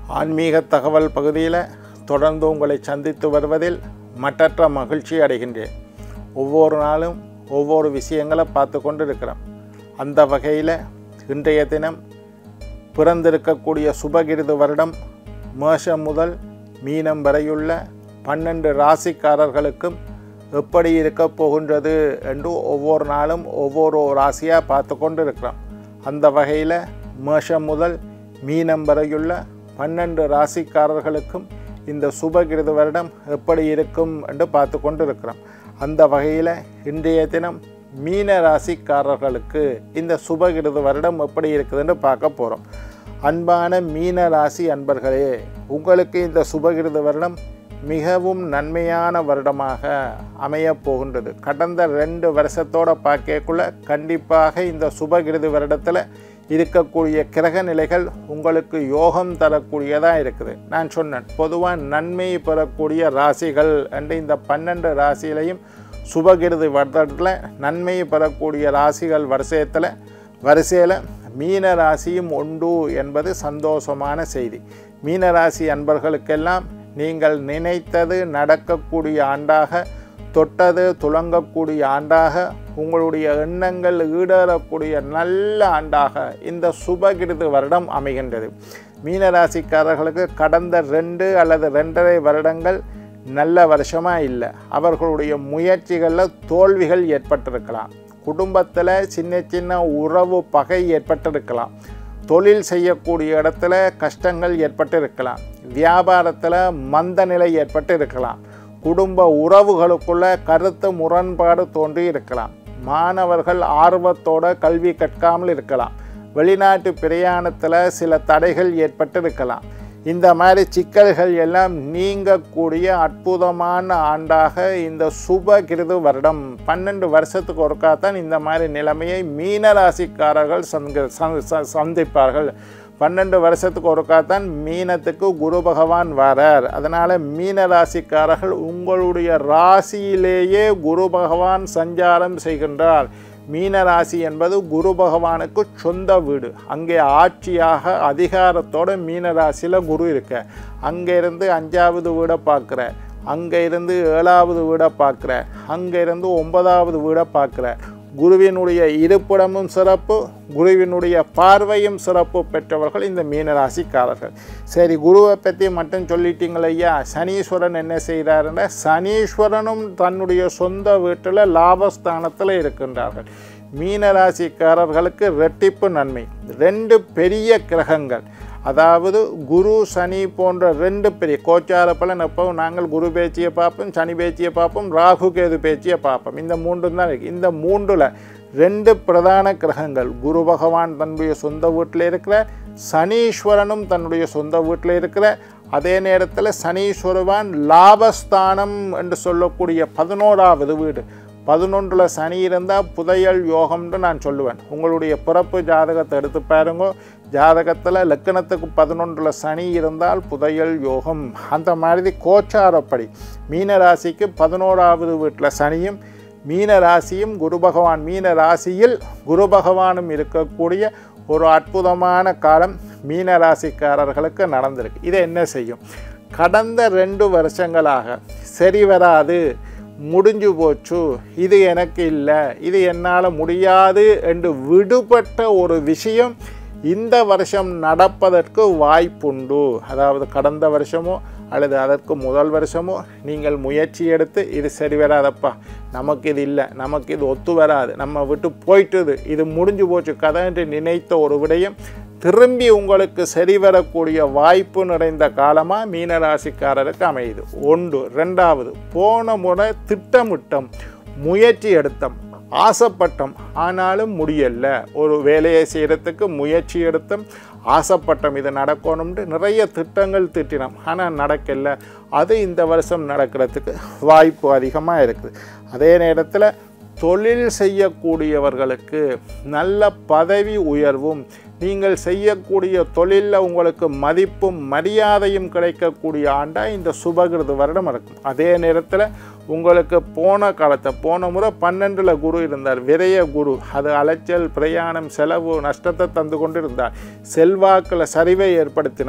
ஆன்மீக தகவல் பகுதியில் தொடர்ந்து உங்களை சந்தித்து வருவதில் மற்றற்ற மகிழ்ச்சி அடைகின்றேன் ஒவ்வொரு நாளும் ஒவ்வொரு விஷயங்களை பார்த்து கொண்டு இருக்கிறோம் அந்த வகையில் இன்றைய தினம் பிறந்திருக்கக்கூடிய சுபகிருது வருடம் மேஷம் முதல் மீனம் வரையுள்ள பன்னெண்டு ராசிக்காரர்களுக்கும் எப்படி இருக்க போகின்றது என்று ஒவ்வொரு நாளும் ஒவ்வொரு ராசியாக பார்த்து கொண்டு இருக்கிறோம் அந்த வகையில் மேஷம் முதல் மீனம் வரையுள்ள பன்னெண்டு ராசிக்காரர்களுக்கும் இந்த சுபகிருது வருடம் எப்படி இருக்கும் என்று பார்த்து கொண்டு இருக்கிறோம் அந்த வகையில் இன்றைய தினம் மீன ராசிக்காரர்களுக்கு இந்த சுபகிருது வருடம் எப்படி இருக்குதுன்னு பார்க்க போகிறோம் அன்பான மீன ராசி அன்பர்களே உங்களுக்கு இந்த சுபகிருது வருடம் மிகவும் நன்மையான வருடமாக அமையப் போகின்றது கடந்த ரெண்டு வருஷத்தோட பார்க்கக்குள்ள கண்டிப்பாக இந்த சுபகிருது வருடத்தில் இருக்கக்கூடிய கிரக நிலைகள் உங்களுக்கு யோகம் தரக்கூடியதாக இருக்குது நான் சொன்னேன் பொதுவாக நன்மை பெறக்கூடிய ராசிகள் என்று இந்த பன்னெண்டு ராசியிலையும் சுபகிருது வருடத்தில் நன்மை பெறக்கூடிய ராசிகள் வரிசையத்தில் வரிசையில் மீன ராசியும் உண்டு என்பது சந்தோஷமான செய்தி மீன ராசி அன்பர்களுக்கெல்லாம் நீங்கள் நினைத்தது நடக்கக்கூடிய ஆண்டாக தொட்டது துளங்கக்கூடிய ஆண்டாக உங்களுடைய எண்ணங்கள் ஈடேறக்கூடிய நல்ல ஆண்டாக இந்த சுபகிருது வருடம் அமைகின்றது மீனராசிக்காரர்களுக்கு கடந்த ரெண்டு அல்லது ரெண்டரை வருடங்கள் நல்ல வருஷமாக இல்லை அவர்களுடைய முயற்சிகளில் தோல்விகள் ஏற்பட்டிருக்கலாம் குடும்பத்தில் சின்ன சின்ன உறவு பகை ஏற்பட்டிருக்கலாம் தொழில் செய்யக்கூடிய இடத்துல கஷ்டங்கள் ஏற்பட்டிருக்கலாம் வியாபாரத்தில் மந்த நிலை ஏற்பட்டு இருக்கலாம் குடும்ப உறவுகளுக்குள்ள கருத்து முரண்பாடு தோன்றி இருக்கலாம் மாணவர்கள் ஆர்வத்தோட கல்வி கற்காமல் இருக்கலாம் வெளிநாட்டு பிரயாணத்தில் சில தடைகள் ஏற்பட்டு இருக்கலாம் இந்த மாதிரி சிக்கல்கள் எல்லாம் நீங்கக்கூடிய அற்புதமான ஆண்டாக இந்த சுப கிருது வருடம் பன்னெண்டு வருஷத்துக்கு ஒருக்கா தான் இந்த மாதிரி நிலைமையை மீனராசிக்காரர்கள் சங்க சந்~ ச- சந்திப்பார்கள் பன்னெண்டு வருஷத்துக்கு ஒருக்கா தான் மீனத்துக்கு குரு பகவான் வரார் அதனால் மீனராசிக்காரர்கள் உங்களுடைய ராசியிலேயே குரு பகவான் சஞ்சாரம் செய்கின்றார் மீனராசி என்பது குரு பகவானுக்கு சொந்த வீடு அங்கே ஆட்சியாக அதிகாரத்தோட மீனராசியில் குரு இருக்க அங்கே இருந்து அஞ்சாவது வீடை பார்க்குற அங்கே இருந்து ஏழாவது வீடை பார்க்குற அங்கே இருந்து ஒன்பதாவது வீடை பார்க்குற குருவினுடைய இருப்பிடமும் சிறப்பு குருவினுடைய பார்வையும் சிறப்பு பெற்றவர்கள் இந்த மீனராசிக்காரர்கள் சரி குருவை பற்றி மட்டும் சொல்லிட்டீங்களே ஐயா சனீஸ்வரன் என்ன செய்கிறாருன்னா சனீஸ்வரனும் தன்னுடைய சொந்த வீட்டில் லாபஸ்தானத்தில் இருக்கின்றார்கள் மீனராசிக்காரர்களுக்கு ரெட்டிப்பு நன்மை ரெண்டு பெரிய கிரகங்கள் அதாவது குரு சனி போன்ற ரெண்டு பெரிய கோச்சார பலன் எப்பவும் நாங்கள் குரு பேச்சியை பார்ப்போம் சனி பேச்சியை பார்ப்போம் ராகு கேது பேச்சியை பார்ப்போம் இந்த மூன்று தான் இருக்குது இந்த மூன்றில் ரெண்டு பிரதான கிரகங்கள் குரு பகவான் தன்னுடைய சொந்த வீட்டில் இருக்கிற சனீஸ்வரனும் தன்னுடைய சொந்த வீட்டில் இருக்கிற அதே நேரத்தில் சனீஸ்வரவான் லாபஸ்தானம் என்று சொல்லக்கூடிய பதினோராவது வீடு பதினொன்றில் சனி இருந்தால் புதையல் யோகம்னு நான் சொல்லுவேன் உங்களுடைய பிறப்பு ஜாதகத்தை எடுத்து பாருங்க ஜாதகத்தில் லக்கணத்துக்கு பதினொன்றில் சனி இருந்தால் புதையல் யோகம் அந்த மாதிரி கோச்சாரப்படி மீனராசிக்கு பதினோராவது வீட்டில் சனியும் மீன ராசியும் குரு பகவான் மீன ராசியில் குரு பகவானும் இருக்கக்கூடிய ஒரு அற்புதமான காலம் மீன ராசிக்காரர்களுக்கு நடந்திருக்கு இதை என்ன செய்யும் கடந்த ரெண்டு வருஷங்களாக சரி வராது முடிஞ்சு போச்சு இது எனக்கு இல்லை இது என்னால் முடியாது என்று விடுபட்ட ஒரு விஷயம் இந்த வருஷம் நடப்பதற்கு வாய்ப்புண்டு அதாவது கடந்த வருஷமோ அல்லது அதற்கு முதல் வருஷமோ நீங்கள் முயற்சி எடுத்து இது சரி வராதப்பா நமக்கு இது இல்லை நமக்கு இது ஒத்து வராது நம்ம விட்டு போயிட்டுது இது முடிஞ்சு போச்சு கதை என்று நினைத்த ஒரு விடயம் திரும்பி உங்களுக்கு சரி வரக்கூடிய வாய்ப்பு நிறைந்த காலமாக மீனராசிக்காரருக்கு அமையுது ஒன்று ரெண்டாவது போன முறை திட்டமிட்டம் முயற்சி எடுத்தோம் ஆசைப்பட்டோம் ஆனாலும் முடியல ஒரு வேலையை செய்கிறதுக்கு முயற்சி எடுத்தோம் ஆசைப்பட்டோம் இது நடக்கணும்னு நிறைய திட்டங்கள் திட்டினோம் ஆனால் நடக்கல அது இந்த வருஷம் நடக்கிறதுக்கு வாய்ப்பு அதிகமாக இருக்குது அதே நேரத்தில் தொழில் செய்யக்கூடியவர்களுக்கு நல்ல பதவி உயர்வும் நீங்கள் செய்யக்கூடிய தொழிலில் உங்களுக்கு மதிப்பும் மரியாதையும் கிடைக்கக்கூடிய ஆண்டாக இந்த சுபகிருது வருடம் இருக்கும் அதே நேரத்தில் உங்களுக்கு போன காலத்தை போன முறை பன்னெண்டில் குரு இருந்தார் விரைய குரு அது அலைச்சல் பிரயாணம் செலவு நஷ்டத்தை தந்து கொண்டு இருந்தார் செல்வாக்கில் சரிவை ஏற்படுத்தினார்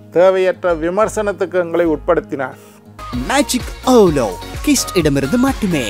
தேவையற்ற விமர்சனத்துக்கு எங்களை உட்படுத்தினார் மேஜிக் ஓலோ கிஸ்ட் இடமிருந்து மட்டுமே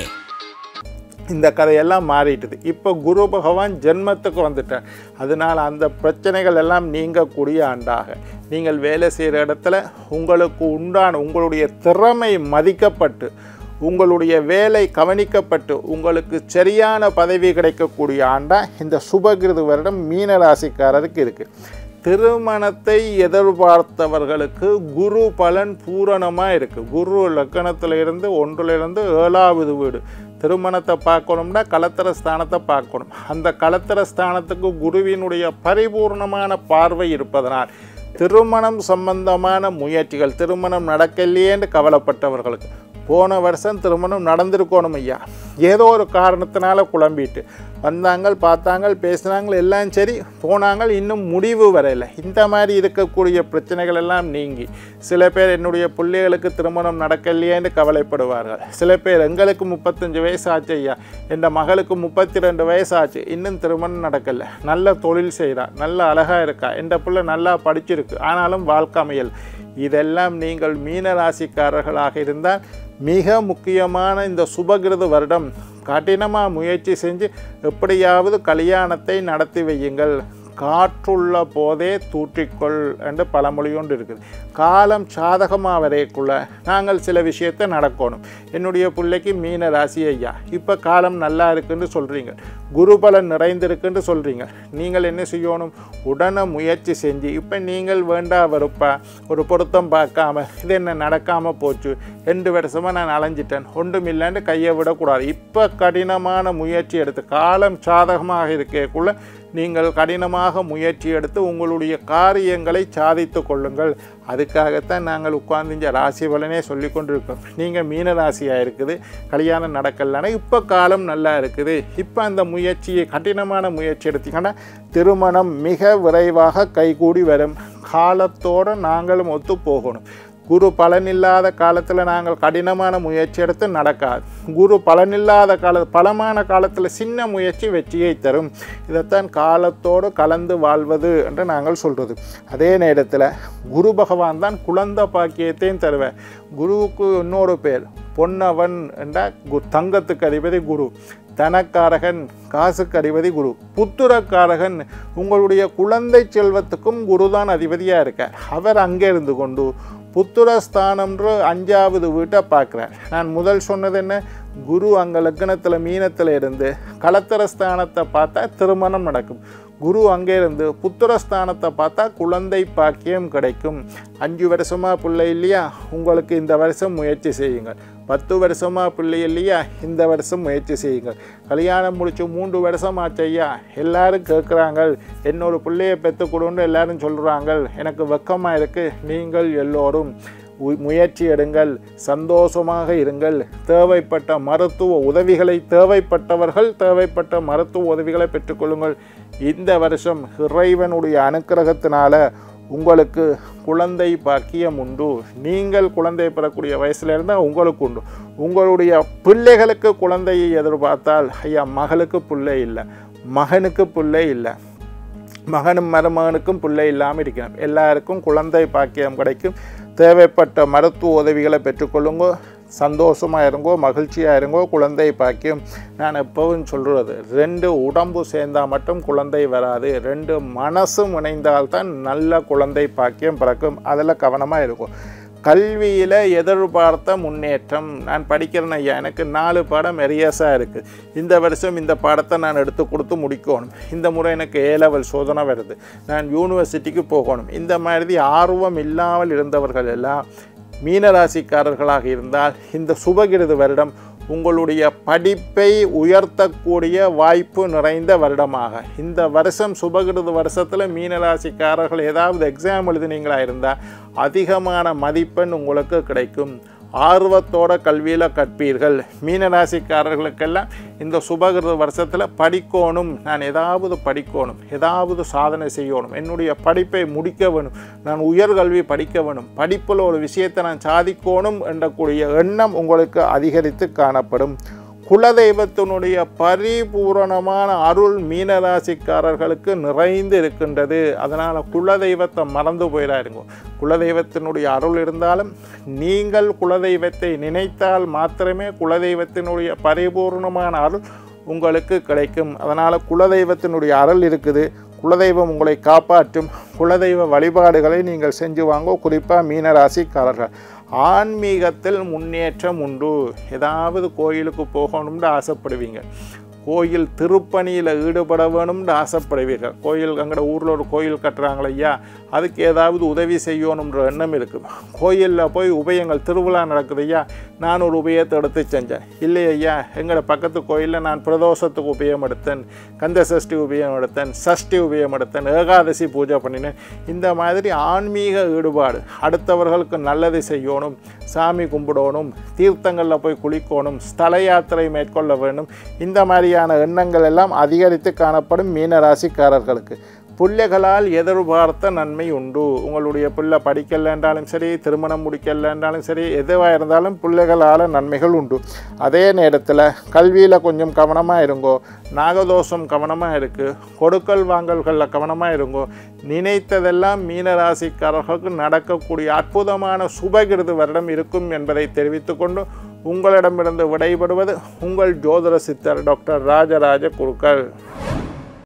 இந்த கதையெல்லாம் மாறிட்டுது இப்போ குரு பகவான் ஜென்மத்துக்கு வந்துட்டார் அதனால் அந்த பிரச்சனைகள் எல்லாம் நீங்கக்கூடிய ஆண்டாக நீங்கள் வேலை செய்கிற இடத்துல உங்களுக்கு உண்டான உங்களுடைய திறமை மதிக்கப்பட்டு உங்களுடைய வேலை கவனிக்கப்பட்டு உங்களுக்கு சரியான பதவி கிடைக்கக்கூடிய ஆண்டாக இந்த சுபகிருது வருடம் மீன ராசிக்காரருக்கு இருக்குது திருமணத்தை எதிர்பார்த்தவர்களுக்கு குரு பலன் பூரணமாக இருக்குது குரு லக்கணத்தில் இருந்து ஒன்றிலிருந்து ஏழாவது வீடு திருமணத்தை பார்க்கணும்னா கலத்திர ஸ்தானத்தை பார்க்கணும் அந்த கலத்திர ஸ்தானத்துக்கு குருவினுடைய பரிபூர்ணமான பார்வை இருப்பதனால் திருமணம் சம்பந்தமான முயற்சிகள் திருமணம் நடக்கலையேன்னு கவலைப்பட்டவர்களுக்கு போன வருஷம் திருமணம் நடந்திருக்கணும் ஐயா ஏதோ ஒரு காரணத்தினால குழம்பிட்டு வந்தாங்க பார்த்தாங்க பேசினாங்க எல்லாம் சரி போனாங்க இன்னும் முடிவு வரையில இந்த மாதிரி இருக்கக்கூடிய பிரச்சனைகள் எல்லாம் நீங்கி சில பேர் என்னுடைய பிள்ளைகளுக்கு திருமணம் நடக்கலையேன்னு கவலைப்படுவார்கள் சில பேர் எங்களுக்கு முப்பத்தஞ்சு வயசு ஆச்சு ஐயா என் மகளுக்கு முப்பத்தி ரெண்டு வயசு ஆச்சு இன்னும் திருமணம் நடக்கலை நல்ல தொழில் செய்கிறா நல்ல அழகாக இருக்கா என் பிள்ளை நல்லா படிச்சிருக்கு ஆனாலும் வாழ்க்கை அமையல் இதெல்லாம் நீங்கள் மீன ராசிக்காரர்களாக இருந்தால் மிக முக்கியமான இந்த சுபகிருத வருடம் கடினமாக முயற்சி செஞ்சு எப்படியாவது கல்யாணத்தை நடத்தி வையுங்கள் காற்றுள்ள போதே தூற்றிக்கொள் என்று பழமொழி ஒன்று இருக்குது காலம் சாதகமாக வரைக்குள்ள நாங்கள் சில விஷயத்தை நடக்கணும் என்னுடைய பிள்ளைக்கு மீன ராசி ஐயா இப்போ காலம் நல்லா இருக்குன்னு சொல்கிறீங்க குருபலன் நிறைந்திருக்குன்னு சொல்கிறீங்க நீங்கள் என்ன செய்யணும் உடனே முயற்சி செஞ்சு இப்போ நீங்கள் வேண்டா வெறுப்பா ஒரு பொருத்தம் பார்க்காம இது என்ன நடக்காமல் போச்சு ரெண்டு வருஷமாக நான் அலைஞ்சிட்டேன் ஒன்றும் இல்லைன்னு கையை விடக்கூடாது இப்போ கடினமான முயற்சி எடுத்து காலம் சாதகமாக இருக்கக்குள்ள நீங்கள் கடினமாக முயற்சி எடுத்து உங்களுடைய காரியங்களை சாதித்து கொள்ளுங்கள் அதுக்காகத்தான் நாங்கள் உட்கார்ந்து இந்த ராசி பலனே சொல்லி கொண்டிருக்கோம் நீங்கள் மீன ராசியாக இருக்குது கல்யாணம் நடக்கலன்னா இப்போ காலம் நல்லா இருக்குது இப்போ அந்த முயற்சியை கடினமான முயற்சி எடுத்தீங்கன்னா திருமணம் மிக விரைவாக கைகூடி வரும் காலத்தோடு நாங்களும் ஒத்து போகணும் குரு பலனில்லாத காலத்தில் நாங்கள் கடினமான முயற்சி எடுத்து நடக்காது குரு பலனில்லாத கால பலமான காலத்தில் சின்ன முயற்சி வெற்றியை தரும் இதைத்தான் காலத்தோடு கலந்து வாழ்வது என்று நாங்கள் சொல்கிறது அதே நேரத்தில் குரு பகவான் தான் குழந்த பாக்கியத்தையும் தருவேன் குருவுக்கு இன்னொரு பேர் பொன்னவன் என்ற கு- தங்கத்துக்கு அதிபதி குரு தனக்காரகன் காசுக்கு அதிபதி குரு புத்துரக்காரகன் உங்களுடைய குழந்தை செல்வத்துக்கும் குருதான் அதிபதியாக இருக்கார் அவர் அங்கே இருந்து கொண்டு புத்துரஸ்தானம்ன்ற அஞ்சாவது வீட்டை பார்க்குறார் நான் முதல் சொன்னது என்ன குரு அங்கே லக்னத்தில் மீனத்தில் இருந்து கலத்திரஸ்தானத்தை பார்த்தா திருமணம் நடக்கும் குரு அங்கே இருந்து புத்திரஸ்தானத்தை பார்த்தா குழந்தை பாக்கியம் கிடைக்கும் அஞ்சு வருஷமாக பிள்ளை இல்லையா உங்களுக்கு இந்த வருஷம் முயற்சி செய்யுங்கள் பத்து வருஷமாக பிள்ளை இல்லையா இந்த வருஷம் முயற்சி செய்யுங்கள் கல்யாணம் முடிச்சு மூன்று வருஷம் ஆச்சு ஐயா எல்லாரும் கேட்குறாங்க என்னொரு பிள்ளையை பெற்று கொடுன்னு எல்லாரும் சொல்கிறாங்க எனக்கு வெக்கமாக இருக்குது நீங்கள் எல்லோரும் உ- முயற்சி எடுங்கள் சந்தோஷமாக இருங்கள் தேவைப்பட்ட மருத்துவ உதவிகளை தேவைப்பட்டவர்கள் தேவைப்பட்ட மருத்துவ உதவிகளை பெற்றுக்கொள்ளுங்கள் இந்த வருஷம் இறைவனுடைய அனுக்கிரகத்தினால உங்களுக்கு குழந்தை பாக்கியம் உண்டு நீங்கள் குழந்தை பெறக்கூடிய வயசுல இருந்தால் உங்களுக்கு உண்டு உங்களுடைய பிள்ளைகளுக்கு குழந்தையை எதிர்பார்த்தால் ஐயா மகளுக்கு பிள்ளை இல்லை மகனுக்கு பிள்ளை இல்லை மகனும் மருமகனுக்கும் பிள்ளை இல்லாமல் இருக்கணும் எல்லாருக்கும் குழந்தை பாக்கியம் கிடைக்கும் தேவைப்பட்ட மருத்துவ உதவிகளை பெற்றுக்கொள்ளுங்கோ சந்தோஷமாக இருங்கோ மகிழ்ச்சியாக இருங்கோ குழந்தை பாக்கியம் நான் எப்பவும் சொல்கிறது ரெண்டு உடம்பு சேர்ந்தால் மட்டும் குழந்தை வராது ரெண்டு மனசும் இணைந்தால்தான் நல்ல குழந்தை பாக்கியம் பிறக்கும் அதில் கவனமாக இருக்கும் கல்வியில் எதிர்பார்த்த முன்னேற்றம் நான் படிக்கிறேன் ஐயா எனக்கு நாலு பாடம் எரியஸாக இருக்குது இந்த வருஷம் இந்த பாடத்தை நான் எடுத்து கொடுத்து முடிக்கணும் இந்த முறை எனக்கு ஏ லெவல் சோதனை வருது நான் யூனிவர்சிட்டிக்கு போகணும் இந்த மாதிரி ஆர்வம் இல்லாமல் இருந்தவர்கள் எல்லாம் மீனராசிக்காரர்களாக இருந்தால் இந்த சுபகிருது வருடம் உங்களுடைய படிப்பை உயர்த்தக்கூடிய வாய்ப்பு நிறைந்த வருடமாக இந்த வருஷம் சுபகிருது வருஷத்தில் மீனராசிக்காரர்கள் ஏதாவது எக்ஸாம் எழுதுனீங்களா இருந்தால் அதிகமான மதிப்பெண் உங்களுக்கு கிடைக்கும் ஆர்வத்தோட கல்வியில் கற்பீர்கள் மீனராசிக்காரர்களுக்கெல்லாம் இந்த சுபகிருத வருஷத்தில் படிக்கணும் நான் ஏதாவது படிக்கணும் ஏதாவது சாதனை செய்யணும் என்னுடைய படிப்பை முடிக்க வேணும் நான் உயர்கல்வி படிக்க வேணும் படிப்பில் ஒரு விஷயத்தை நான் சாதிக்கணும் என்றக்கூடிய எண்ணம் உங்களுக்கு அதிகரித்து காணப்படும் குலதெய்வத்தினுடைய பரிபூரணமான அருள் மீனராசிக்காரர்களுக்கு நிறைந்து இருக்கின்றது அதனால் குலதெய்வத்தை மறந்து போயிடாருங்க குலதெய்வத்தினுடைய அருள் இருந்தாலும் நீங்கள் குலதெய்வத்தை நினைத்தால் மாத்திரமே குலதெய்வத்தினுடைய பரிபூர்ணமான அருள் உங்களுக்கு கிடைக்கும் அதனால் குலதெய்வத்தினுடைய அருள் இருக்குது குலதெய்வம் உங்களை காப்பாற்றும் குலதெய்வ வழிபாடுகளை நீங்கள் செஞ்சு வாங்க குறிப்பாக மீனராசிக்காரர்கள் ஆன்மீகத்தில் முன்னேற்றம் உண்டு ஏதாவது கோயிலுக்கு போகணும்னு ஆசைப்படுவீங்க கோயில் திருப்பணியில் ஈடுபட வேணும்னு ஆசைப்படுவீர்கள் கோயில் எங்களோட ஊரில் ஒரு கோயில் கட்டுறாங்களே ஐயா அதுக்கு ஏதாவது உதவி செய்யணுன்ற எண்ணம் இருக்கும் கோயிலில் போய் உபயங்கள் திருவிழா நடக்குது ஐயா நான் ஒரு உபயத்தை எடுத்து செஞ்சேன் இல்லை ஐயா எங்களோட பக்கத்து கோயிலில் நான் பிரதோஷத்துக்கு உபயம் எடுத்தேன் கந்த சஷ்டி உபயம் எடுத்தேன் சஷ்டி உபயம் எடுத்தேன் ஏகாதசி பூஜை பண்ணினேன் இந்த மாதிரி ஆன்மீக ஈடுபாடு அடுத்தவர்களுக்கு நல்லது செய்யணும் சாமி கும்பிடணும் தீர்த்தங்களில் போய் குளிக்கணும் ஸ்தல யாத்திரை மேற்கொள்ள வேண்டும் இந்த மாதிரியான எண்ணங்கள் எல்லாம் அதிகரித்து காணப்படும் மீனராசிக்காரர்களுக்கு பிள்ளைகளால் எதிர்பார்த்த நன்மை உண்டு உங்களுடைய பிள்ளை படிக்கலைன்றாலும் சரி திருமணம் முடிக்கலைன்றாலும் சரி எதுவாக இருந்தாலும் பிள்ளைகளால் நன்மைகள் உண்டு அதே நேரத்தில் கல்வியில் கொஞ்சம் கவனமாக இருங்கோ நாகதோஷம் கவனமாக இருக்குது கொடுக்கல் வாங்கல்களில் கவனமாக இருங்கோ நினைத்ததெல்லாம் மீனராசிக்காரர்களுக்கு நடக்கக்கூடிய அற்புதமான சுபகிருது வருடம் இருக்கும் என்பதை தெரிவித்துக்கொண்டு உங்களிடமிருந்து விடைபெறுவது உங்கள் ஜோதிட சித்தர் டாக்டர் ராஜராஜ குருக்கள்